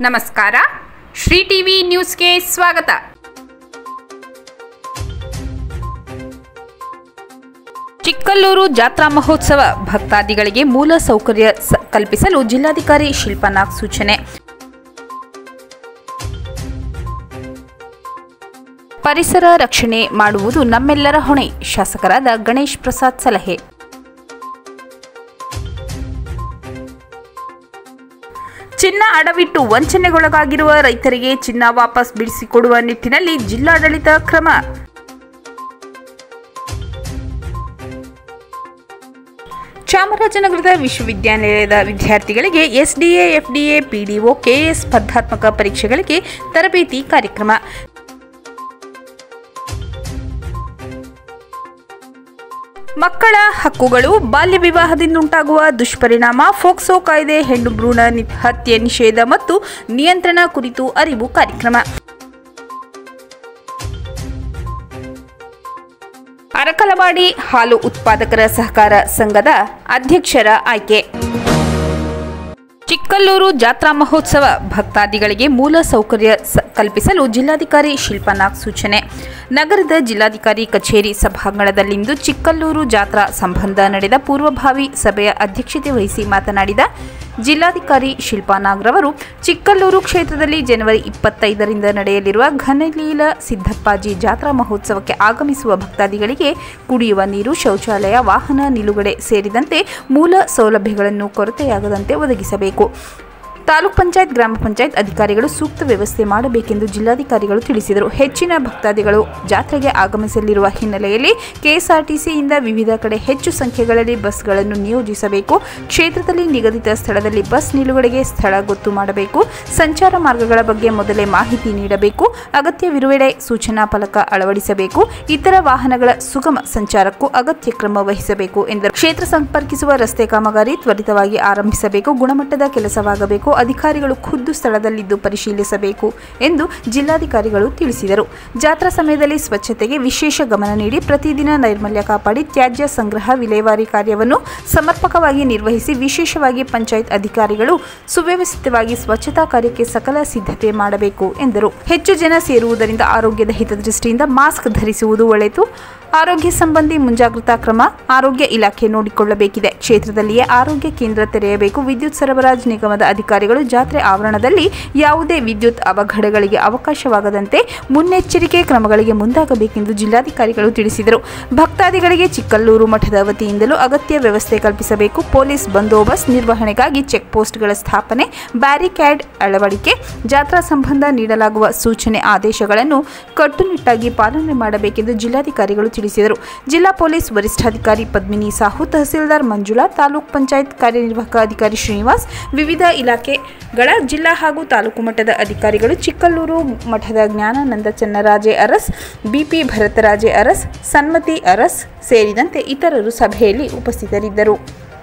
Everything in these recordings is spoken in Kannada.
ನಮಸ್ಕಾರ ಶ್ರೀ ಟಿವಿ ನ್ಯೂಸ್ಗೆ ಸ್ವಾಗತ ಚಿಕ್ಕಲ್ಲೂರು ಜಾತ್ರಾ ಮಹೋತ್ಸವ ಭಕ್ತಾದಿಗಳಿಗೆ ಮೂಲ ಸೌಕರ್ಯ ಸ- ಕಲ್ಪಿಸಲು ಜಿಲ್ಲಾಧಿಕಾರಿ ಶಿಲ್ಪನಾಗ್ ಸೂಚನೆ ಪರಿಸರ ರಕ್ಷಣೆ ಮಾಡುವುದು ನಮ್ಮೆಲ್ಲರ ಹೊಣೆ ಶಾಸಕರಾದ ಗಣೇಶ್ ಪ್ರಸಾದ್ ಸಲಹೆ ಚಿನ್ನ ಅಡವಿಟ್ಟು ವಂಚನೆಗೊಳಗಾಗಿರುವ ರೈತರಿಗೆ ಚಿನ್ನ ವಾಪಸ್ ಬಿಡಿಸಿಕೊಡುವ ನಿಟ್ಟಿನಲ್ಲಿ ಜಿಲ್ಲಾಡಳಿತ ಕ್ರಮ ಚಾಮರಾಜನಗರದ ವಿಶ್ವವಿದ್ಯಾನಿಲಯದ ವಿದ್ಯಾರ್ಥಿಗಳಿಗೆ ಎಸ್ಡಿಎ ಎಫ್ಡಿಎ ಪಿಡಿಒ ಕೆಎಸ್ ಸ್ಪರ್ಧಾತ್ಮಕ ಪರೀಕ್ಷೆಗಳಿಗೆ ತರಬೇತಿ ಕಾರ್ಯಕ್ರಮ ಮಕ್ಕಳ ಹಕ್ಕುಗಳು ಬಾಲ್ಯ ವಿವಾಹದಿಂದುಂಟಾಗುವ ದುಷ್ಪರಿಣಾಮ ಫೋಕ್ಸೋ ಕಾಯ್ದೆ ಹೆಣ್ಣು ಭ್ರೂಣ ನಿ- ಹತ್ಯೆ ನಿಷೇಧ ಮತ್ತು ನಿಯಂತ್ರಣ ಕುರಿತು ಅರಿವು ಕಾರ್ಯಕ್ರಮ ಅರಕಲವಾಡಿ ಹಾಲು ಉತ್ಪಾದಕರ ಸಹಕಾರ ಸಂಘದ ಅಧ್ಯಕ್ಷರ ಆಯ್ಕೆ ಚಿಕ್ಕಲ್ಲೂರು ಜಾತ್ರಾ ಮಹೋತ್ಸವ ಭಕ್ತಾದಿಗಳಿಗೆ ಮೂಲ ಸೌಕರ್ಯ ಸ- ಕಲ್ಪಿಸಲು ಜಿಲ್ಲಾಧಿಕಾರಿ ಶಿಲ್ಪನಾಗ್ ಸೂಚನೆ ನಗರದ ಜಿಲ್ಲಾಧಿಕಾರಿ ಕಚೇರಿ ಸಭಾಂಗಣದಲ್ಲಿಂದು ಚಿಕ್ಕಲ್ಲೂರು ಜಾತ್ರಾ ಸಂಬಂಧ ನಡೆದ ಪೂರ್ವಭಾವಿ ಸಭೆಯ ಅಧ್ಯಕ್ಷತೆ ವಹಿಸಿ ಮಾತನಾಡಿದ ಜಿಲ್ಲಾಧಿಕಾರಿ ಶಿಲ್ಪಾನಾಗ್ರವರು ಚಿಕ್ಕಲ್ಲೂರು ಕ್ಷೇತ್ರದಲ್ಲಿ ಜನವರಿ ಇಪ್ಪತ್ತೈದರಿಂದ ನಡೆಯಲಿರುವ ಘನಲೀಲ ಸಿದ್ದಪ್ಪಾಜಿ ಜಾತ್ರಾ ಮಹೋತ್ಸವಕ್ಕೆ ಆಗಮಿಸುವ ಭಕ್ತಾದಿಗಳಿಗೆ ಕುಡಿಯುವ ನೀರು ಶೌಚಾಲಯ ವಾಹನ ನಿಲುಗಡೆ ಸೇರಿದಂತೆ ಮೂಲ ಸೌಲಭ್ಯಗಳನ್ನು ಕೊರತೆಯಾಗದಂತೆ ಒದಗಿಸಬೇಕು ತಾಲೂಕ್ ಪಂಚಾಯತ್ ಗ್ರಾಮ ಪಂಚಾಯತ್ ಅಧಿಕಾರಿಗಳು ಸೂಕ್ತ ವ್ಯವಸ್ಥೆ ಮಾಡಬೇಕೆಂದು ಜಿಲ್ಲಾಧಿಕಾರಿಗಳು ತಿಳಿಸಿದರು ಹೆಚ್ಚಿನ ಭಕ್ತಾದಿಗಳು ಜಾತ್ರೆಗೆ ಆಗಮಿಸಲಿರುವ ಹಿನ್ನೆಲೆಯಲ್ಲಿ ಕೆಎಸ್ಆರ್ಟಿಸಿಯಿಂದ ವಿವಿಧ ಕಡೆ ಹೆಚ್ಚು ಸಂಖ್ಯೆಗಳಲ್ಲಿ ಬಸ್ಗಳನ್ನು ನಿಯೋಜಿಸಬೇಕು ಕ್ಷೇತ್ರದಲ್ಲಿ ನಿಗದಿತ ಸ್ಥಳದಲ್ಲಿ ಬಸ್ ನಿಲುಗಡೆಗೆ ಸ್ಥಳ ಗೊತ್ತು ಮಾಡಬೇಕು ಸಂಚಾರ ಮಾರ್ಗಗಳ ಬಗ್ಗೆ ಮೊದಲೇ ಮಾಹಿತಿ ನೀಡಬೇಕು ಅಗತ್ಯವಿರುವೆಡೆ ಸೂಚನಾ ಫಲಕ ಅಳವಡಿಸಬೇಕು ಇತರ ವಾಹನಗಳ ಸುಗಮ ಸಂಚಾರಕ್ಕೂ ಅಗತ್ಯ ಕ್ರಮ ವಹಿಸಬೇಕು ಎಂದರು ಕ್ಷೇತ್ರ ಸಂಪರ್ಕಿಸುವ ರಸ್ತೆ ಕಾಮಗಾರಿ ತ್ವರಿತವಾಗಿ ಆರಂಭಿಸಬೇಕು ಗುಣಮಟ್ಟದ ಕೆಲಸವಾಗಬೇಕು ಅಧಿಕಾರಿಗಳು ಖುದ್ದು ಸ್ಥಳದಲ್ಲಿದ್ದು ಪರಿಶೀಲಿಸಬೇಕು ಎಂದು ಜಿಲ್ಲಾಧಿಕಾರಿಗಳು ತಿಳಿಸಿದರು ಜಾತ್ರಾ ಸಮಯದಲ್ಲಿ ಸ್ವಚ್ಛತೆಗೆ ವಿಶೇಷ ಗಮನ ನೀಡಿ ಪ್ರತಿದಿನ ನೈರ್ಮಲ್ಯ ಕಾಪಾಡಿ ತ್ಯಾಜ್ಯ ಸಂಗ್ರಹ ವಿಲೇವಾರಿ ಕಾರ್ಯವನ್ನು ಸಮರ್ಪಕವಾಗಿ ನಿರ್ವಹಿಸಿ ವಿಶೇಷವಾಗಿ ಪಂಚಾಯತ್ ಅಧಿಕಾರಿಗಳು ಸುವ್ಯವಸ್ಥಿತವಾಗಿ ಸ್ವಚ್ಛತಾ ಕಾರ್ಯಕ್ಕೆ ಸಕಲ ಸಿದ್ಧತೆ ಮಾಡಬೇಕು ಎಂದರು ಹೆಚ್ಚು ಜನ ಸೇರುವುದರಿಂದ ಆರೋಗ್ಯದ ಹಿತದೃಷ್ಟಿಯಿಂದ ಮಾಸ್ಕ್ ಧರಿಸುವುದು ಒಳಿತು ಆರೋಗ್ಯ ಸಂಬಂಧಿ ಮುಂಜಾಗ್ರತಾ ಕ್ರಮ ಆರೋಗ್ಯ ಇಲಾಖೆ ನೋಡಿಕೊಳ್ಳಬೇಕಿದೆ ಕ್ಷೇತ್ರದಲ್ಲಿಯೇ ಆರೋಗ್ಯ ಕೇಂದ್ರ ತೆರೆಯಬೇಕು ವಿದ್ಯುತ್ ಸರಬರಾಜು ನಿಗಮದ ಅಧಿಕಾರಿಗಳು ಜಾತ್ರೆ ಆವರಣದಲ್ಲಿ ಯಾವುದೇ ವಿದ್ಯುತ್ ಅವಘಡಗಳಿಗೆ ಅವಕಾಶವಾಗದಂತೆ ಮುನ್ನೆಚ್ಚರಿಕೆ ಕ್ರಮಗಳಿಗೆ ಮುಂದಾಗಬೇಕೆಂದು ಜಿಲ್ಲಾಧಿಕಾರಿಗಳು ತಿಳಿಸಿದರು ಭಕ್ತಾದಿಗಳಿಗೆ ಚಿಕ್ಕಲ್ಲೂರು ಮಠದ ವತಿಯಿಂದಲೂ ಅಗತ್ಯ ವ್ಯವಸ್ಥೆ ಕಲ್ಪಿಸಬೇಕು ಪೊಲೀಸ್ ಬಂದೋಬಸ್ತ್ ನಿರ್ವಹಣೆಗಾಗಿ ಚೆಕ್ ಪೋಸ್ಟ್ಗಳ ಸ್ಥಾಪನೆ ಬ್ಯಾರಿಕ್ಯಾಡ್ ಅಳವಡಿಕೆ ಜಾತ್ರಾ ಸಂಬಂಧ ನೀಡಲಾಗುವ ಸೂಚನೆ ಆದೇಶಗಳನ್ನು ಕಟ್ಟುನಿಟ್ಟಾಗಿ ಪಾಲನೆ ಮಾಡಬೇಕೆಂದು ಜಿಲ್ಲಾಧಿಕಾರಿಗಳು ತಿಳಿಸಿದರು ಜಿಲ್ಲಾ ಪೊಲೀಸ್ ವರಿಷ್ಠಾಧಿಕಾರಿ ಪದ್ಮಿನಿ ಸಾಹು ತಹಸೀಲ್ದಾರ್ ಮಂಜುಳಾ ತಾಲೂಕ್ ಪಂಚಾಯತ್ ಕಾರ್ಯನಿರ್ವಾಹಕ ಅಧಿಕಾರಿ ಶ್ರೀನಿವಾಸ್ ವಿವಿಧ ಇಲಾಖೆಗಳ ಜಿಲ್ಲಾ ಹಾಗೂ ತಾಲೂಕು ಮಟ್ಟದ ಅಧಿಕಾರಿಗಳು ಚಿಕ್ಕಲ್ಲೂರು ಮಠದ ಜ್ಞಾನಾನಂದ ಚನ್ನರಾಜೆ ಅರಸ್ ಬಿಪಿ ಭರತರಾಜೆ ಅರಸ್ ಸನ್ಮತಿ ಅರಸ್ ಸೇರಿದಂತೆ ಇತರರು ಸಭೆಯಲ್ಲಿ ಉಪಸ್ಥಿತರಿದ್ದರು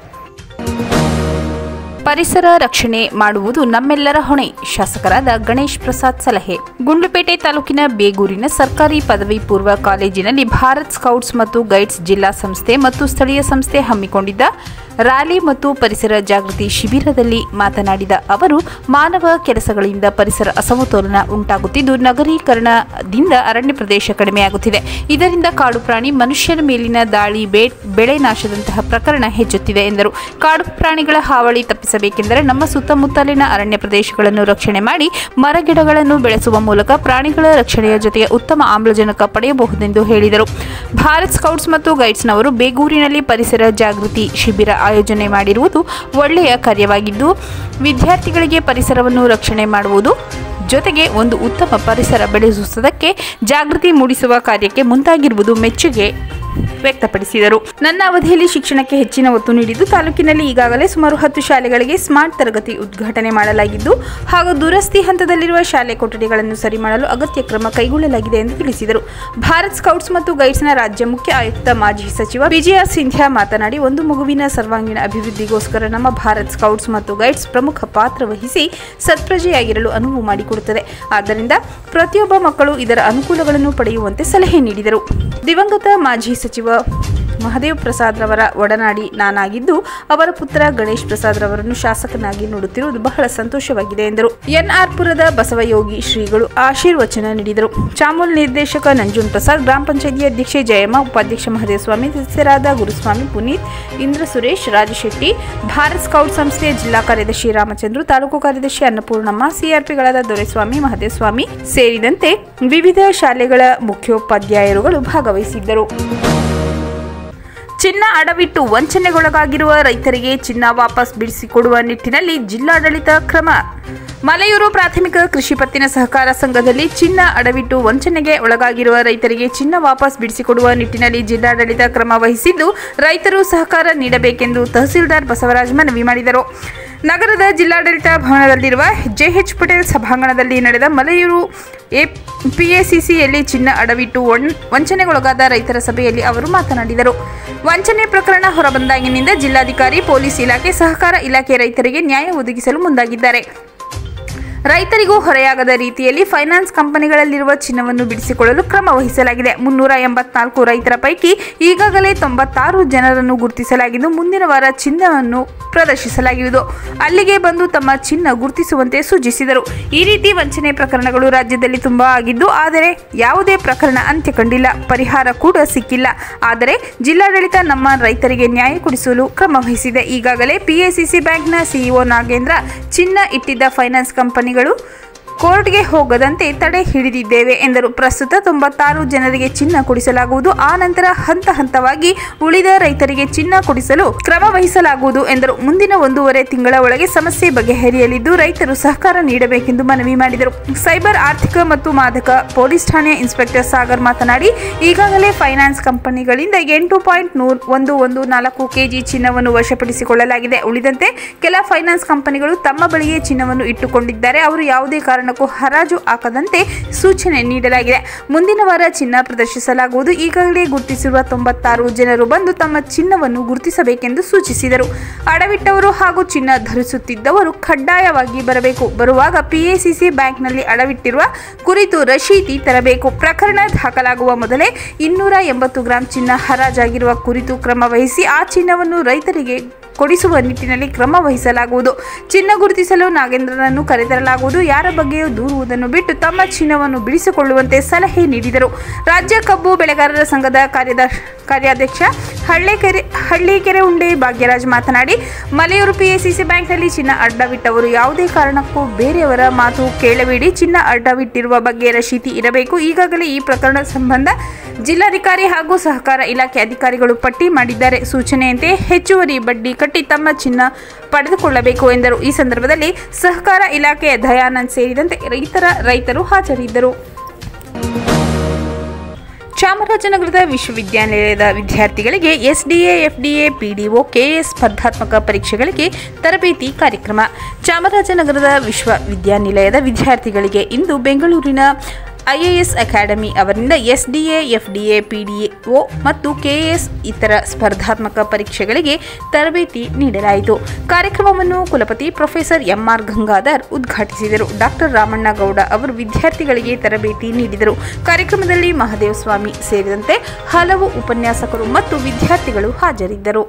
ಪರಿಸರ ರಕ್ಷಣೆ ಮಾಡುವುದು ನಮ್ಮೆಲ್ಲರ ಹೊಣೆ ಶಾಸಕರಾದ ಗಣೇಶ್ ಪ್ರಸಾದ್ ಸಲಹೆ ಗುಂಡ್ಲುಪೇಟೆ ತಾಲೂಕಿನ ಬೇಗೂರಿನ ಸರ್ಕಾರಿ ಪದವಿ ಪೂರ್ವ ಕಾಲೇಜಿನಲ್ಲಿ ಭಾರತ್ ಸ್ಕೌಟ್ಸ್ ಮತ್ತು ಗೈಡ್ಸ್ ಜಿಲ್ಲಾ ಸಂಸ್ಥೆ ಮತ್ತು ಸ್ಥಳೀಯ ಸಂಸ್ಥೆ ಹಮ್ಮಿಕೊಂಡಿದ್ದ ರ್ಯಾಲಿ ಮತ್ತು ಪರಿಸರ ಜಾಗೃತಿ ಶಿಬಿರದಲ್ಲಿ ಮಾತನಾಡಿದ ಅವರು ಮಾನವ ಕೆಲಸಗಳಿಂದ ಪರಿಸರ ಅಸಮತೋಲನ ಉಂಟಾಗುತ್ತಿದ್ದು ನಗರೀಕರಣದಿಂದ ಅರಣ್ಯ ಪ್ರದೇಶ ಕಡಿಮೆಯಾಗುತ್ತಿದೆ ಇದರಿಂದ ಕಾಡು ಪ್ರಾಣಿ ಮನುಷ್ಯರ ಮೇಲಿನ ದಾಳಿ ಬೆ ಬೆಳೆ ನಾಶದಂತಹ ಪ್ರಕರಣ ಹೆಚ್ಚುತ್ತಿದೆ ಎಂದರು ಕಾಡು ಪ್ರಾಣಿಗಳ ಹಾವಳಿ ತಪ್ಪಿಸಬೇಕೆಂದರೆ ನಮ್ಮ ಸುತ್ತಮುತ್ತಲಿನ ಅರಣ್ಯ ಪ್ರದೇಶಗಳನ್ನು ರಕ್ಷಣೆ ಮಾಡಿ ಮರಗಿಡಗಳನ್ನು ಬೆಳೆಸುವ ಮೂಲಕ ಪ್ರಾಣಿಗಳ ರಕ್ಷಣೆಯ ಜೊತೆಗೆ ಉತ್ತಮ ಆಮ್ಲಜನಕ ಪಡೆಯಬಹುದೆಂದು ಹೇಳಿದರು ಭಾರತ್ ಸ್ಕೌಟ್ಸ್ ಮತ್ತು ಗೈಡ್ಸ್ನವರು ಬೇಗೂರಿನಲ್ಲಿ ಪರಿಸರ ಜಾಗೃತಿ ಶಿಬಿರ ಆಯೋಜನೆ ಮಾಡಿರುವುದು ಒಳ್ಳೆಯ ಕಾರ್ಯವಾಗಿದ್ದು ವಿದ್ಯಾರ್ಥಿಗಳಿಗೆ ಪರಿಸರವನ್ನು ರಕ್ಷಣೆ ಮಾಡುವುದು ಜೊತೆಗೆ ಒಂದು ಉತ್ತಮ ಪರಿಸರ ಬೆಳೆಸುವುದಕ್ಕೆ ಜಾಗೃತಿ ಮೂಡಿಸುವ ಕಾರ್ಯಕ್ಕೆ ಮುಂದಾಗಿರುವುದು ಮೆಚ್ಚುಗೆ ವ್ಯಕ್ತಪಡಿಸಿದರು ನನ್ನ ಅವಧಿಯಲ್ಲಿ ಶಿಕ್ಷಣಕ್ಕೆ ಹೆಚ್ಚಿನ ಒತ್ತು ನೀಡಿದ್ದು ತಾಲೂಕಿನಲ್ಲಿ ಈಗಾಗಲೇ ಸುಮಾರು ಹತ್ತು ಶಾಲೆಗಳಿಗೆ ಸ್ಮಾರ್ಟ್ ತರಗತಿ ಉದ್ಘಾಟನೆ ಮಾಡಲಾಗಿದ್ದು ಹಾಗೂ ದುರಸ್ತಿ ಹಂತದಲ್ಲಿರುವ ಶಾಲೆ ಕೊಠಡಿಗಳನ್ನು ಸರಿ ಮಾಡಲು ಅಗತ್ಯ ಕ್ರಮ ಕೈಗೊಳ್ಳಲಾಗಿದೆ ಎಂದು ತಿಳಿಸಿದರು ಭಾರತ್ ಸ್ಕೌಟ್ಸ್ ಮತ್ತು ಗೈಡ್ಸ್ನ ರಾಜ್ಯ ಮುಖ್ಯ ಆಯುಕ್ತ ಮಾಜಿ ಸಚಿವ ವಿಜಯ್ ಸಿಂಧ್ಯಾ ಮಾತನಾಡಿ ಒಂದು ಮಗುವಿನ ಸರ್ವಾಂಗೀಣ ಅಭಿವೃದ್ಧಿಗೋಸ್ಕರ ನಮ್ಮ ಭಾರತ್ ಸ್ಕೌಟ್ಸ್ ಮತ್ತು ಗೈಡ್ಸ್ ಪ್ರಮುಖ ಪಾತ್ರ ವಹಿಸಿ ಸತ್ಪ್ರಜೆಯಾಗಿರಲು ಅನುವು ಮಾಡಿಕೊಡುತ್ತದೆ ಆದ್ದರಿಂದ ಪ್ರತಿಯೊಬ್ಬ ಮಕ್ಕಳು ಇದರ ಅನುಕೂಲಗಳನ್ನು ಪಡೆಯುವಂತೆ ಸಲಹೆ ನೀಡಿದರು ದಿವಂಗತ ಮಾಜಿ ಸಚಿವ ಮಹದೇವ್ ಪ್ರಸಾದ್ ರವರ ಒಡನಾಡಿ ನಾನಾಗಿದ್ದು ಅವರ ಪುತ್ರ ಗಣೇಶ್ ಪ್ರಸಾದ್ ರವರನ್ನು ಶಾಸಕನಾಗಿ ನೋಡುತ್ತಿರುವುದು ಬಹಳ ಸಂತೋಷವಾಗಿದೆ ಎಂದರು ಎನ್ಆರ್ ಪುರದ ಬಸವಯೋಗಿ ಶ್ರೀಗಳು ಆಶೀರ್ವಚನ ನೀಡಿದರು ಚಾಮೂಲ್ ನಿರ್ದೇಶಕ ನಂಜುನ್ ಪ್ರಸಾದ್ ಗ್ರಾಮ ಪಂಚಾಯತಿ ಅಧ್ಯಕ್ಷೆ ಜಯಮ್ಮ ಉಪಾಧ್ಯಕ್ಷ ಮಹದೇವಸ್ವಾಮಿ ಸದಸ್ಯರಾದ ಗುರುಸ್ವಾಮಿ ಪುನೀತ್ ಇಂದ್ರ ಸುರೇಶ್ ರಾಜಶೆಟ್ಟಿ ಭಾರತ್ ಸ್ಕೌಟ್ ಸಂಸ್ಥೆಯ ಜಿಲ್ಲಾ ಕಾರ್ಯದರ್ಶಿ ರಾಮಚಂದ್ರು ತಾಲೂಕು ಕಾರ್ಯದರ್ಶಿ ಅನ್ನಪೂರ್ಣಮ್ಮ ಸಿಆರ್ಪಿಗಳಾದ ದೊರೆಸ್ವಾಮಿ ಮಹದೇವಸ್ವಾಮಿ ಸೇರಿದಂತೆ ವಿವಿಧ ಶಾಲೆಗಳ ಮುಖ್ಯೋಪಾಧ್ಯಾಯರುಗಳು ಭಾಗವಹಿಸಿದ್ದರು ಚಿನ್ನ ಅಡವಿಟ್ಟು ವಂಚನೆಗೊಳಗಾಗಿರುವ ರೈತರಿಗೆ ಚಿನ್ನ ವಾಪಸ್ ಬಿಡಿಸಿಕೊಡುವ ನಿಟ್ಟಿನಲ್ಲಿ ಜಿಲ್ಲಾಡಳಿತ ಕ್ರಮ ಮಲೆಯೂರು ಪ್ರಾಥಮಿಕ ಕೃಷಿ ಪತ್ತಿನ ಸಹಕಾರ ಸಂಘದಲ್ಲಿ ಚಿನ್ನ ಅಡವಿಟ್ಟು ವಂಚನೆಗೆ ಒಳಗಾಗಿರುವ ರೈತರಿಗೆ ಚಿನ್ನ ವಾಪಸ್ ಬಿಡಿಸಿಕೊಡುವ ನಿಟ್ಟಿನಲ್ಲಿ ಜಿಲ್ಲಾಡಳಿತ ಕ್ರಮ ವಹಿಸಿದ್ದು ರೈತರು ಸಹಕಾರ ನೀಡಬೇಕೆಂದು ತಹಸೀಲ್ದಾರ್ ಬಸವರಾಜ್ ಮನವಿ ಮಾಡಿದರು ನಗರದ ಜಿಲ್ಲಾಡಳಿತ ಭವನದಲ್ಲಿರುವ ಜೆಎಚ್ ಪಟೇಲ್ ಸಭಾಂಗಣದಲ್ಲಿ ನಡೆದ ಮಲೆಯೂರು ಎ ಪಿಎಸಿಸಿಯಲ್ಲಿ ಚಿನ್ನ ಅಡವಿಟ್ಟು ಒಣ್- ವಂಚನೆಗೊಳಗಾದ ರೈತರ ಸಭೆಯಲ್ಲಿ ಅವರು ಮಾತನಾಡಿದರು ವಂಚನೆ ಪ್ರಕರಣ ಹೊರಬಂದಾಗಿನಿಂದ ಜಿಲ್ಲಾಧಿಕಾರಿ ಪೊಲೀಸ್ ಇಲಾಖೆ ಸಹಕಾರ ಇಲಾಖೆ ರೈತರಿಗೆ ನ್ಯಾಯ ಒದಗಿಸಲು ಮುಂದಾಗಿದ್ದಾರೆ ರೈತರಿಗೂ ಹೊರೆಯಾಗದ ರೀತಿಯಲ್ಲಿ ಫೈನಾನ್ಸ್ ಕಂಪನಿಗಳಲ್ಲಿರುವ ಚಿನ್ನವನ್ನು ಬಿಡಿಸಿಕೊಳ್ಳಲು ಕ್ರಮ ವಹಿಸಲಾಗಿದೆ ಮುನ್ನೂರ ಎಂಬತ್ನಾಲ್ಕು ರೈತರ ಪೈಕಿ ಈಗಾಗಲೇ ತೊಂಬತ್ತಾರು ಜನರನ್ನು ಗುರುತಿಸಲಾಗಿದ್ದು ಮುಂದಿನ ವಾರ ಚಿನ್ನವನ್ನು ಪ್ರದರ್ಶಿಸಲಾಗುವುದು ಅಲ್ಲಿಗೆ ಬಂದು ತಮ್ಮ ಚಿನ್ನ ಗುರುತಿಸುವಂತೆ ಸೂಚಿಸಿದರು ಈ ರೀತಿ ವಂಚನೆ ಪ್ರಕರಣಗಳು ರಾಜ್ಯದಲ್ಲಿ ತುಂಬಾ ಆಗಿದ್ದು ಆದರೆ ಯಾವುದೇ ಪ್ರಕರಣ ಅಂತ್ಯ ಕಂಡಿಲ್ಲ ಪರಿಹಾರ ಕೂಡ ಸಿಕ್ಕಿಲ್ಲ ಆದರೆ ಜಿಲ್ಲಾಡಳಿತ ನಮ್ಮ ರೈತರಿಗೆ ನ್ಯಾಯ ಕೊಡಿಸಲು ಕ್ರಮ ವಹಿಸಿದೆ ಈಗಾಗಲೇ ಪಿಎಸಿಸಿ ಬ್ಯಾಂಕ್ನ ಸಿಇಒ ನಾಗೇಂದ್ರ ಚಿನ್ನ ಇಟ್ಟಿದ್ದ ಫೈನಾನ್ಸ್ ಕಂಪನಿಗಳು ಕೋರ್ಟ್ಗೆ ಹೋಗದಂತೆ ತಡೆ ಹಿಡಿದಿದ್ದೇವೆ ಎಂದರು ಪ್ರಸ್ತುತ ತೊಂಬತ್ತಾರು ಜನರಿಗೆ ಚಿನ್ನ ಕೊಡಿಸಲಾಗುವುದು ಆ ನಂತರ ಹಂತ ಹಂತವಾಗಿ ಉಳಿದ ರೈತರಿಗೆ ಚಿನ್ನ ಕೊಡಿಸಲು ಕ್ರಮ ವಹಿಸಲಾಗುವುದು ಎಂದರು ಮುಂದಿನ ಒಂದೂವರೆ ತಿಂಗಳ ಒಳಗೆ ಸಮಸ್ಯೆ ಬಗೆಹರಿಯಲಿದ್ದು ರೈತರು ಸಹಕಾರ ನೀಡಬೇಕೆಂದು ಮನವಿ ಮಾಡಿದರು ಸೈಬರ್ ಆರ್ಥಿಕ ಮತ್ತು ಮಾದಕ ಪೊಲೀಸ್ ಠಾಣೆಯ ಇನ್ಸ್ಪೆಕ್ಟರ್ ಸಾಗರ್ ಮಾತನಾಡಿ ಈಗಾಗಲೇ ಫೈನಾನ್ಸ್ ಕಂಪನಿಗಳಿಂದ ಎಂಟು ಪಾಯಿಂಟ್ ನೂರ್ ಒಂದು ಒಂದು ನಾಲ್ಕು ಕೆಜಿ ಚಿನ್ನವನ್ನು ವಶಪಡಿಸಿಕೊಳ್ಳಲಾಗಿದೆ ಉಳಿದಂತೆ ಕೆಲ ಫೈನಾನ್ಸ್ ಕಂಪನಿಗಳು ತಮ್ಮ ಬಳಿಯೇ ಚಿನ್ನವನ್ನು ಇಟ್ಟುಕೊಂಡಿದ್ದಾರೆ ಅವರು ಯಾವುದೇ ಕಾರಣಕ್ಕೂ ಹರಾಜು ಹಾಕದಂತೆ ಸೂಚನೆ ನೀಡಲಾಗಿದೆ ಮುಂದಿನ ವಾರ ಚಿನ್ನ ಪ್ರದರ್ಶಿಸಲಾಗುವುದು ಈಗಾಗಲೇ ಗುರುತಿಸಿರುವ ತೊಂಬತ್ತಾರು ಜನರು ಬಂದು ತಮ್ಮ ಚಿನ್ನವನ್ನು ಗುರುತಿಸಬೇಕೆಂದು ಸೂಚಿಸಿದರು ಅಡವಿಟ್ಟವರು ಹಾಗೂ ಚಿನ್ನ ಧರಿಸುತ್ತಿದ್ದವರು ಕಡ್ಡಾಯವಾಗಿ ಬರಬೇಕು ಬರುವಾಗ ಪಿಎಸಿಸಿ ಬ್ಯಾಂಕ್ನಲ್ಲಿ ಅಡವಿಟ್ಟಿರುವ ಕುರಿತು ರಶೀದಿ ತರಬೇಕು ಪ್ರಕರಣ ದಾಖಲಾಗುವ ಮೊದಲೇ ಇನ್ನೂರ ಎಂಬತ್ತು ಗ್ರಾಂ ಚಿನ್ನ ಹರಾಜಾಗಿರುವ ಕುರಿತು ಕ್ರಮ ವಹಿಸಿ ಆ ಚಿನ್ನವನ್ನು ರೈತರಿಗೆ ಕೊಡಿಸುವ ನಿಟ್ಟಿನಲ್ಲಿ ಕ್ರಮ ವಹಿಸಲಾಗುವುದು ಚಿನ್ನ ಗುರುತಿಸಲು ನಾಗೇಂದ್ರನನ್ನು ಕರೆತರಲಾಗುವುದು ಯಾರ ಬಗ್ಗೆಯೂ ದೂರುವುದನ್ನು ಬಿಟ್ಟು ತಮ್ಮ ಚಿನ್ನವನ್ನು ಬಿಡಿಸಿಕೊಳ್ಳುವಂತೆ ಸಲಹೆ ನೀಡಿದರು ರಾಜ್ಯ ಕಬ್ಬು ಬೆಳೆಗಾರರ ಸಂಘದ ಕಾರ್ಯದ ಕಾರ್ಯಾಧ್ಯಕ್ಷ ಹಳ್ಳಿಕೆರೆ ಹಳ್ಳಿಕೆರೆ ಉಂಡೆ ಭಾಗ್ಯರಾಜ್ ಮಾತನಾಡಿ ಮಲೆಯೂರು ಪಿಎಸಿಸಿ ಬ್ಯಾಂಕ್ನಲ್ಲಿ ಚಿನ್ನ ಅಡ್ಡವಿಟ್ಟವರು ಯಾವುದೇ ಕಾರಣಕ್ಕೂ ಬೇರೆಯವರ ಮಾತು ಕೇಳಬೇಡಿ ಚಿನ್ನ ಅಡ್ಡವಿಟ್ಟಿರುವ ಬಗ್ಗೆ ರಶೀತಿ ಇರಬೇಕು ಈಗಾಗಲೇ ಈ ಪ್ರಕರಣ ಸಂಬಂಧ ಜಿಲ್ಲಾಧಿಕಾರಿ ಹಾಗೂ ಸಹಕಾರ ಇಲಾಖೆ ಅಧಿಕಾರಿಗಳು ಪಟ್ಟಿ ಮಾಡಿದ್ದಾರೆ ಸೂಚನೆಯಂತೆ ಹೆಚ್ಚುವರಿ ಬಡ್ಡಿ ಕಟ್ಟಿ ತಮ್ಮ ಚಿನ್ನ ಪಡೆದುಕೊಳ್ಳಬೇಕು ಎಂದರು ಈ ಸಂದರ್ಭದಲ್ಲಿ ಸಹಕಾರ ಇಲಾಖೆಯ ದಯಾನಂದ್ ಸೇರಿದಂತೆ ಇತರ ರೈತರು ಹಾಜರಿದ್ದರು ಚಾಮರಾಜನಗರದ ವಿಶ್ವವಿದ್ಯಾನಿಲಯದ ವಿದ್ಯಾರ್ಥಿಗಳಿಗೆ ಎಸ್ಡಿಎ ಎಫ್ಡಿಎ ಪಿಡಿಒ ಕೆಎಸ್ ಸ್ಪರ್ಧಾತ್ಮಕ ಪರೀಕ್ಷೆಗಳಿಗೆ ತರಬೇತಿ ಕಾರ್ಯಕ್ರಮ ಚಾಮರಾಜನಗರದ ವಿಶ್ವವಿದ್ಯಾನಿಲಯದ ವಿದ್ಯಾರ್ಥಿಗಳಿಗೆ ಇಂದು ಬೆಂಗಳೂರಿನ ಐಎಎಸ್ ಅಕಾಡೆಮಿ ಅವರಿಂದ ಎಸ್ಡಿಎ ಎಫ್ಡಿಎ ಪಿಡಿಒ ಮತ್ತು ಕೆಎಸ್ ಇತರ ಸ್ಪರ್ಧಾತ್ಮಕ ಪರೀಕ್ಷೆಗಳಿಗೆ ತರಬೇತಿ ನೀಡಲಾಯಿತು ಕಾರ್ಯಕ್ರಮವನ್ನು ಕುಲಪತಿ ಪ್ರೊಫೆಸರ್ ಎಂಆರ್ ಗಂಗಾಧರ್ ಉದ್ಘಾಟಿಸಿದರು ಡಾಕ್ಟರ್ ರಾಮಣ್ಣಗೌಡ ಅವರು ವಿದ್ಯಾರ್ಥಿಗಳಿಗೆ ತರಬೇತಿ ನೀಡಿದರು ಕಾರ್ಯಕ್ರಮದಲ್ಲಿ ಮಹದೇವ ಸ್ವಾಮಿ ಸೇರಿದಂತೆ ಹಲವು ಉಪನ್ಯಾಸಕರು ಮತ್ತು ವಿದ್ಯಾರ್ಥಿಗಳು ಹಾಜರಿದ್ದರು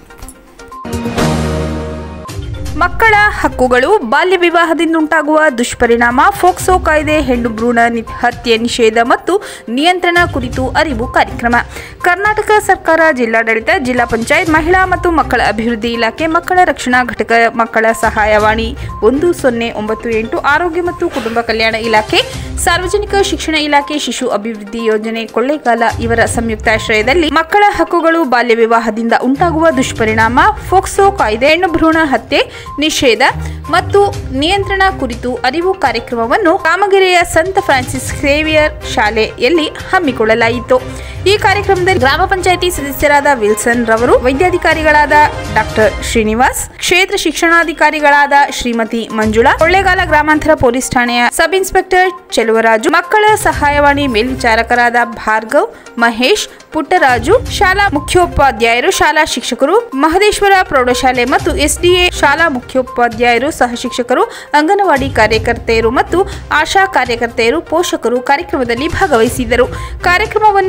ಮಕ್ಕಳ ಹಕ್ಕುಗಳು ಬಾಲ್ಯ ವಿವಾಹದಿಂದುಂಟಾಗುವ ದುಷ್ಪರಿಣಾಮ ಫೋಕ್ಸೋ ಕಾಯ್ದೆ ಹೆಣ್ಣು ಭ್ರೂಣ ನಿ- ಹತ್ಯೆ ನಿಷೇಧ ಮತ್ತು ನಿಯಂತ್ರಣ ಕುರಿತು ಅರಿವು ಕಾರ್ಯಕ್ರಮ ಕರ್ನಾಟಕ ಸರ್ಕಾರ ಜಿಲ್ಲಾಡಳಿತ ಜಿಲ್ಲಾ ಪಂಚಾಯತ್ ಮಹಿಳಾ ಮತ್ತು ಮಕ್ಕಳ ಅಭಿವೃದ್ಧಿ ಇಲಾಖೆ ಮಕ್ಕಳ ರಕ್ಷಣಾ ಘಟಕ ಮಕ್ಕಳ ಸಹಾಯವಾಣಿ ಒಂದು ಸೊನ್ನೆ ಒಂಬತ್ತು ಎಂಟು ಆರೋಗ್ಯ ಮತ್ತು ಕುಟುಂಬ ಕಲ್ಯಾಣ ಇಲಾಖೆ ಸಾರ್ವಜನಿಕ ಶಿಕ್ಷಣ ಇಲಾಖೆ ಶಿಶು ಅಭಿವೃದ್ಧಿ ಯೋಜನೆ ಕೊಳ್ಳೇಗಾಲ ಇವರ ಸಂಯುಕ್ತಾಶ್ರಯದಲ್ಲಿ ಮಕ್ಕಳ ಹಕ್ಕುಗಳು ಬಾಲ್ಯ ವಿವಾಹದಿಂದ ಉಂಟಾಗುವ ದುಷ್ಪರಿಣಾಮ ಫೋಕ್ಸೋ ಕಾಯ್ದೆ ಹೆಣ್ಣು ಭ್ರೂಣ ಹತ್ಯೆ ನಿಷೇಧ ಮತ್ತು ನಿಯಂತ್ರಣ ಕುರಿತು ಅರಿವು ಕಾರ್ಯಕ್ರಮವನ್ನು ಕಾಮಗೆರೆಯ ಸಂತ ಫ್ರಾನ್ಸಿಸ್ ಸೇವಿಯರ್ ಶಾಲೆಯಲ್ಲಿ ಹಮ್ಮಿಕೊಳ್ಳಲಾಯಿತು ಈ ಕಾರ್ಯಕ್ರಮದಲ್ಲಿ ಗ್ರಾಮ ಪಂಚಾಯಿತಿ ಸದಸ್ಯರಾದ ವಿಲ್ಸನ್ ರವರು ವೈದ್ಯಾಧಿಕಾರಿಗಳಾದ ಡಾಕ್ಟರ್ ಶ್ರೀನಿವಾಸ್ ಕ್ಷೇತ್ರ ಶಿಕ್ಷಣಾಧಿಕಾರಿಗಳಾದ ಶ್ರೀಮತಿ ಮಂಜುಳಾ ಕೊಳ್ಳೇಗಾಲ ಗ್ರಾಮಾಂತರ ಪೊಲೀಸ್ ಠಾಣೆಯ ಸಬ್ ಇನ್ಸ್ಪೆಕ್ಟರ್ ಚೆಲುವರಾಜು ಮಕ್ಕಳ ಸಹಾಯವಾಣಿ ಮೇಲ್ವಿಚಾರಕರಾದ ಭಾರ್ಗವ್ ಮಹೇಶ್ ಪುಟ್ಟರಾಜು ಶಾಲಾ ಮುಖ್ಯೋಪಾಧ್ಯಾಯರು ಶಾಲಾ ಶಿಕ್ಷಕರು ಮಹದೇಶ್ವರ ಪ್ರೌಢಶಾಲೆ ಮತ್ತು ಎಸ್ಡಿಎ ಶಾಲಾ ಮುಖ್ಯೋಪಾಧ್ಯಾಯರು ಸಹ ಶಿಕ್ಷಕರು ಅಂಗನವಾಡಿ ಕಾರ್ಯಕರ್ತೆಯರು ಮತ್ತು ಆಶಾ ಕಾರ್ಯಕರ್ತೆಯರು ಪೋಷಕರು ಕಾರ್ಯಕ್ರಮದಲ್ಲಿ ಭಾಗವಹಿಸಿದ್ದರು ಕಾರ್ಯಕ್ರಮವನ್ನು ಉದ್ಘಾಟಿಸಿ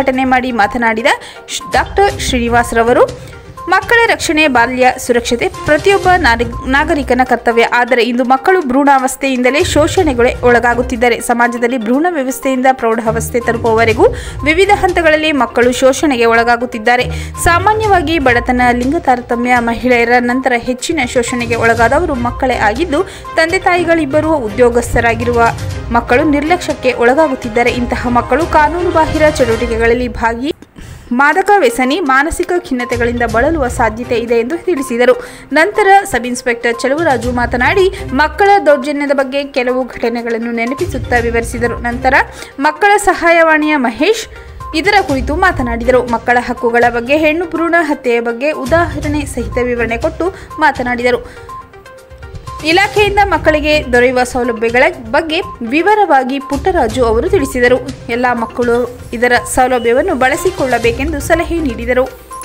ಉದ್ಘಾಟನೆ ಮಾಡಿ ಮಾತನಾಡಿದ ಡಾಕ್ಟರ್ ಶ್ರೀನಿವಾಸರವರು ಮಕ್ಕಳ ರಕ್ಷಣೆ ಬಾಲ್ಯ ಸುರಕ್ಷತೆ ಪ್ರತಿಯೊಬ್ಬ ನಾರಿ- ನಾಗರಿಕನ ಕರ್ತವ್ಯ ಆದರೆ ಇಂದು ಮಕ್ಕಳು ಭ್ರೂಣಾವಸ್ಥೆಯಿಂದಲೇ ಶೋಷಣೆಗೆ ಒಳಗಾಗುತ್ತಿದ್ದಾರೆ ಸಮಾಜದಲ್ಲಿ ಭ್ರೂಣ ವ್ಯವಸ್ಥೆಯಿಂದ ಪ್ರೌಢಾವಸ್ಥೆ ತಲುಪುವವರೆಗೂ ವಿವಿಧ ಹಂತಗಳಲ್ಲಿ ಮಕ್ಕಳು ಶೋಷಣೆಗೆ ಒಳಗಾಗುತ್ತಿದ್ದಾರೆ ಸಾಮಾನ್ಯವಾಗಿ ಬಡತನ ಲಿಂಗ ತಾರತಮ್ಯ ಮಹಿಳೆಯರ ನಂತರ ಹೆಚ್ಚಿನ ಶೋಷಣೆಗೆ ಒಳಗಾದವರು ಮಕ್ಕಳೇ ಆಗಿದ್ದು ತಂದೆ ತಾಯಿಗಳಿಬ್ಬರು ಉದ್ಯೋಗಸ್ಥರಾಗಿರುವ ಮಕ್ಕಳು ನಿರ್ಲಕ್ಷ್ಯಕ್ಕೆ ಒಳಗಾಗುತ್ತಿದ್ದಾರೆ ಇಂತಹ ಮಕ್ಕಳು ಕಾನೂನು ಬಾಹಿರ ಚಟುವಟಿಕೆಗಳಲ್ಲಿ ಭಾಗಿ ಮಾದಕ ವ್ಯಸನಿ ಮಾನಸಿಕ ಖಿನ್ನತೆಗಳಿಂದ ಬಳಲುವ ಸಾಧ್ಯತೆ ಇದೆ ಎಂದು ತಿಳಿಸಿದರು ನಂತರ ಸಬ್ ಇನ್ಸ್ಪೆಕ್ಟರ್ ಚಲುವರಾಜು ಮಾತನಾಡಿ ಮಕ್ಕಳ ದೌರ್ಜನ್ಯದ ಬಗ್ಗೆ ಕೆಲವು ಘಟನೆಗಳನ್ನು ನೆನಪಿಸುತ್ತಾ ವಿವರಿಸಿದರು ನಂತರ ಮಕ್ಕಳ ಸಹಾಯವಾಣಿಯ ಮಹೇಶ್ ಇದರ ಕುರಿತು ಮಾತನಾಡಿದರು ಮಕ್ಕಳ ಹಕ್ಕುಗಳ ಬಗ್ಗೆ ಹೆಣ್ಣು ಭ್ರೂಣ ಹತ್ಯೆಯ ಬಗ್ಗೆ ಉದಾಹರಣೆ ಸಹಿತ ವಿವರಣೆ ಕೊಟ್ಟು ಮಾತನಾಡಿದರು ಇಲಾಖೆಯಿಂದ ಮಕ್ಕಳಿಗೆ ದೊರೆಯುವ ಸೌಲಭ್ಯಗಳ ಬಗ್ಗೆ ವಿವರವಾಗಿ ಪುಟ್ಟರಾಜು ಅವರು ತಿಳಿಸಿದರು ಎಲ್ಲ ಮಕ್ಕಳು ಇದರ ಸೌಲಭ್ಯವನ್ನು ಬಳಸಿಕೊಳ್ಳಬೇಕೆಂದು ಸಲಹೆ ನೀಡಿದರು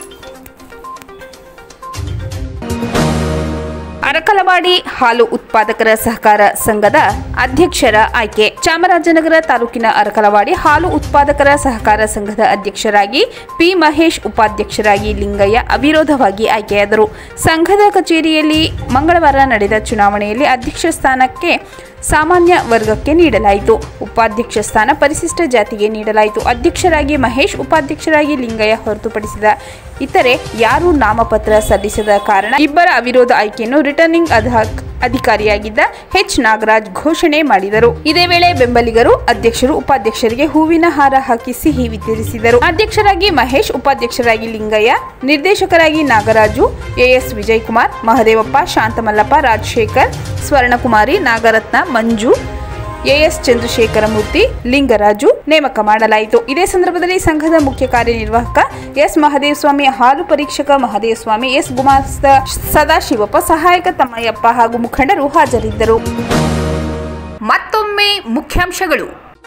ಅರಕಲವಾಡಿ ಹಾಲು ಉತ್ಪಾದಕರ ಸಹಕಾರ ಸಂಘದ ಅಧ್ಯಕ್ಷರ ಆಯ್ಕೆ ಚಾಮರಾಜನಗರ ತಾಲೂಕಿನ ಅರಕಲವಾಡಿ ಹಾಲು ಉತ್ಪಾದಕರ ಸಹಕಾರ ಸಂಘದ ಅಧ್ಯಕ್ಷರಾಗಿ ಪಿ ಮಹೇಶ್ ಉಪಾಧ್ಯಕ್ಷರಾಗಿ ಲಿಂಗಯ್ಯ ಅವಿರೋಧವಾಗಿ ಆಯ್ಕೆಯಾದರು ಸಂಘದ ಕಚೇರಿಯಲ್ಲಿ ಮಂಗಳವಾರ ನಡೆದ ಚುನಾವಣೆಯಲ್ಲಿ ಅಧ್ಯಕ್ಷ ಸ್ಥಾನಕ್ಕೆ ಸಾಮಾನ್ಯ ವರ್ಗಕ್ಕೆ ನೀಡಲಾಯಿತು ಉಪಾಧ್ಯಕ್ಷ ಸ್ಥಾನ ಪರಿಶಿಷ್ಟ ಜಾತಿಗೆ ನೀಡಲಾಯಿತು ಅಧ್ಯಕ್ಷರಾಗಿ ಮಹೇಶ್ ಉಪಾಧ್ಯಕ್ಷರಾಗಿ ಲಿಂಗಯ್ಯ ಹೊರತುಪಡಿಸಿದ ಇತರೆ ಯಾರೂ ನಾಮಪತ್ರ ಸಲ್ಲಿಸದ ಕಾರಣ ಇಬ್ಬರ ಅವಿರೋಧ ಆಯ್ಕೆಯನ್ನು ರಿಟರ್ನಿಂಗ್ ಅಧ- ಅಧಿಕಾರಿಯಾಗಿದ್ದ ಎಚ್ ನಾಗರಾಜ್ ಘೋಷಣೆ ಮಾಡಿದರು ಇದೇ ವೇಳೆ ಬೆಂಬಲಿಗರು ಅಧ್ಯಕ್ಷರು ಉಪಾಧ್ಯಕ್ಷರಿಗೆ ಹೂವಿನ ಹಾರ ಹಾಕಿ ಸಿಹಿ ವಿತರಿಸಿದರು ಅಧ್ಯಕ್ಷರಾಗಿ ಮಹೇಶ್ ಉಪಾಧ್ಯಕ್ಷರಾಗಿ ಲಿಂಗಯ್ಯ ನಿರ್ದೇಶಕರಾಗಿ ನಾಗರಾಜು ಎಎಸ್ ವಿಜಯಕುಮಾರ್ ಮಹದೇವಪ್ಪ ಶಾಂತಮಲ್ಲಪ್ಪ ರಾಜಶೇಖರ್ ಸ್ವರ್ಣಕುಮಾರಿ ನಾಗರತ್ನ ಮಂಜು ಎಎಸ್ ಚಂದ್ರಶೇಖರಮೂರ್ತಿ ಲಿಂಗರಾಜು ನೇಮಕ ಮಾಡಲಾಯಿತು ಇದೇ ಸಂದರ್ಭದಲ್ಲಿ ಸಂಘದ ಮುಖ್ಯ ಕಾರ್ಯನಿರ್ವಾಹಕ ಎಸ್ ಮಹದೇವ ಸ್ವಾಮಿ ಹಾಲು ಪರೀಕ್ಷಕ ಮಹದೇವ ಸ್ವಾಮಿ ಎಸ್ ಗುಮಾಸ್ತ ಸದಾಶಿವಪ್ಪ ಸಹಾಯಕ ತಮ್ಮಯ್ಯಪ್ಪ ಹಾಗೂ ಮುಖಂಡರು ಹಾಜರಿದ್ದರು ಮತ್ತೊಮ್ಮೆ ಮುಖ್ಯಾಂಶಗಳು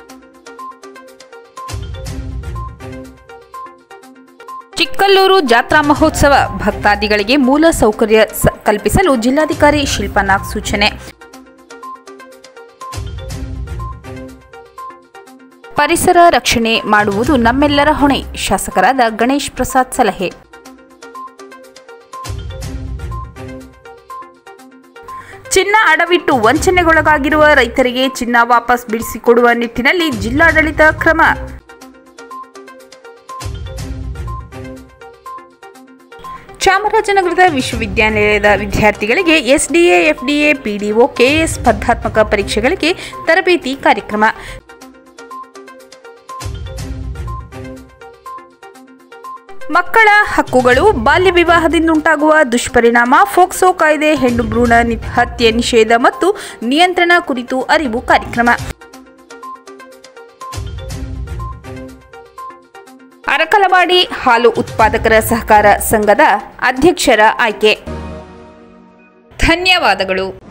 ಚಿಕ್ಕಲ್ಲೂರು ಜಾತ್ರಾ ಮಹೋತ್ಸವ ಭಕ್ತಾದಿಗಳಿಗೆ ಮೂಲ ಸೌಕರ್ಯ ಸ- ಕಲ್ಪಿಸಲು ಜಿಲ್ಲಾಧಿಕಾರಿ ಶಿಲ್ಪನಾಗ್ ಸೂಚನೆ ಪರಿಸರ ರಕ್ಷಣೆ ಮಾಡುವುದು ನಮ್ಮೆಲ್ಲರ ಹೊಣೆ ಶಾಸಕರಾದ ಗಣೇಶ್ ಪ್ರಸಾದ್ ಸಲಹೆ ಚಿನ್ನ ಅಡವಿಟ್ಟು ವಂಚನೆಗೊಳಗಾಗಿರುವ ರೈತರಿಗೆ ಚಿನ್ನ ವಾಪಸ್ ಬಿಡಿಸಿಕೊಡುವ ನಿಟ್ಟಿನಲ್ಲಿ ಜಿಲ್ಲಾಡಳಿತ ಕ್ರಮ ಚಾಮರಾಜನಗರದ ವಿಶ್ವವಿದ್ಯಾನಿಲಯದ ವಿದ್ಯಾರ್ಥಿಗಳಿಗೆ ಎಸ್ಡಿಎ ಎಫ್ಡಿಎ ಪಿಡಿಒ ಕೆಎಸ್ ಸ್ಪರ್ಧಾತ್ಮಕ ಪರೀಕ್ಷೆಗಳಿಗೆ ತರಬೇತಿ ಕಾರ್ಯಕ್ರಮ ಮಕ್ಕಳ ಹಕ್ಕುಗಳು ಬಾಲ್ಯ ವಿವಾಹದಿಂದುಂಟಾಗುವ ದುಷ್ಪರಿಣಾಮ ಫೋಕ್ಸೋ ಕಾಯ್ದೆ ಹೆಣ್ಣು ಭ್ರೂಣ ನಿ- ಹತ್ಯೆ ನಿಷೇಧ ಮತ್ತು ನಿಯಂತ್ರಣ ಕುರಿತು ಅರಿವು ಕಾರ್ಯಕ್ರಮ ಅರಕಲವಾಡಿ ಹಾಲು ಉತ್ಪಾದಕರ ಸಹಕಾರ ಸಂಘದ ಅಧ್ಯಕ್ಷರ ಆಯ್ಕೆ ಧನ್ಯವಾದಗಳು